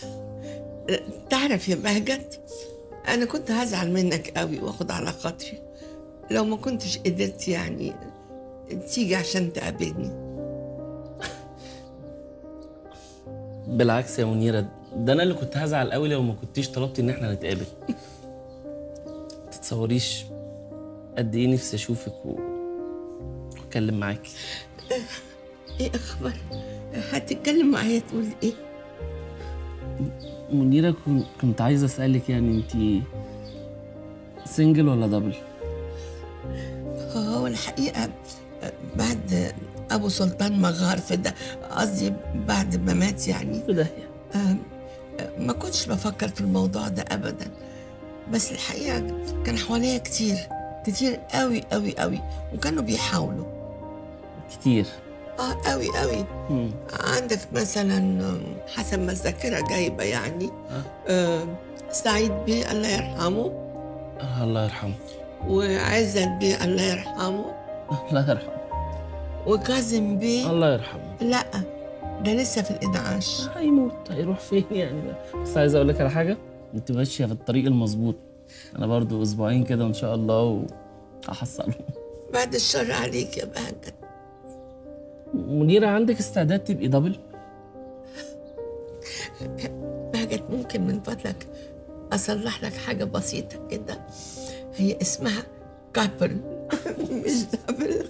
تعرف يا بهجت انا كنت هزعل منك قوي واخد على خاطري لو ما كنتش قدرت يعني تيجي عشان تقابلني بالعكس يا منيره ده انا اللي كنت هزعل قوي لو ما كنتيش طلبتي ان احنا نتقابل تتصوريش قد ايه نفسي اشوفك و... واتكلم معاكي ايه اخبار هتتكلم معايا تقول ايه منيره كن- كنت عايز اسالك يعني انت سنجل ولا دبل هو الحقيقة بعد أبو سلطان مغار في ده قصدي بعد ما مات يعني في داهيه آم، ما كنتش بفكر في الموضوع ده أبدا بس الحقيقة كان حواليا كتير كتير قوي قوي قوي وكانوا بيحاولوا كتير اه قوي قوي مم. عندك مثلا آم، حسب ما الذاكرة جايبة يعني آم، سعيد بيه الله يرحمه آه، الله يرحمه وعزت بيه الله يرحمه الله يرحمه وكاظم بيه الله يرحمه لا ده لسه في الإنعاش هيموت هيروح فين يعني بقى. بس عايز اقول لك على حاجه انت ماشيه في الطريق المظبوط انا برضو اسبوعين كده وان شاء الله وهحصلهم بعد الشر عليك يا بهجت منيره عندك استعداد تبقي دبل بهجت ممكن من فضلك أصلح لك حاجة بسيطة كده هي اسمها كابل مش دبل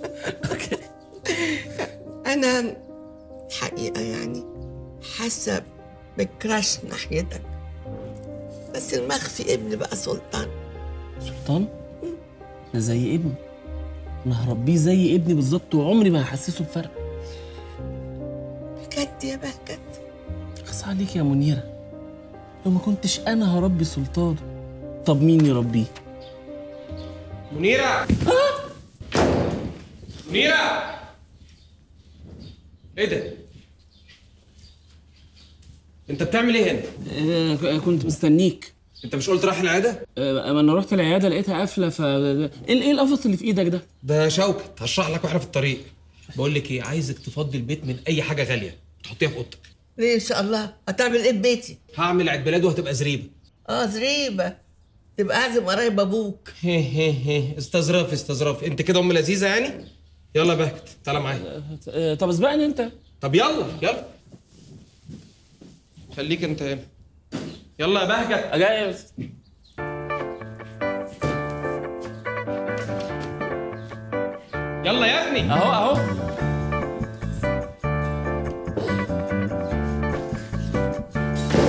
أنا الحقيقة يعني حاسة بكراش ناحيتك بس المخفي ابني بقى سلطان سلطان ده زي ابني انا هربيه زي ابني بالظبط وعمري ما هحسسه بفرق بجد يا بهجت خص عليك يا منيره لو ما كنتش انا هربي سلطان طب مين يربيه منيرة منيرة ايه ده؟ انت بتعمل ايه هنا؟ آه، كنت مستنيك انت مش قلت رايح العيادة؟ آه، اما انا رحت العياده لقيتها قافله ف ايه ايه القفص اللي في ايدك ده ده شوكت هشرح لك واحنا في الطريق بقول لك ايه عايزك تفضي البيت من اي حاجة غالية تحطيها في اوضتك ليه إن شاء الله هتعمل إيه ببيتي؟ هعمل عيد ميلاد وهتبقى زريبة آه زريبة تبقى عازم قرايب أبوك هي هي هي استظراف استظراف انت كده ام لذيذة يعني؟ يلا بهجت تعالى معايا آه، طب اسبقني انت طب يلا يلا خليك انت هنا يلا يا بهجت جاي بس يلا يا ابني اهو اهو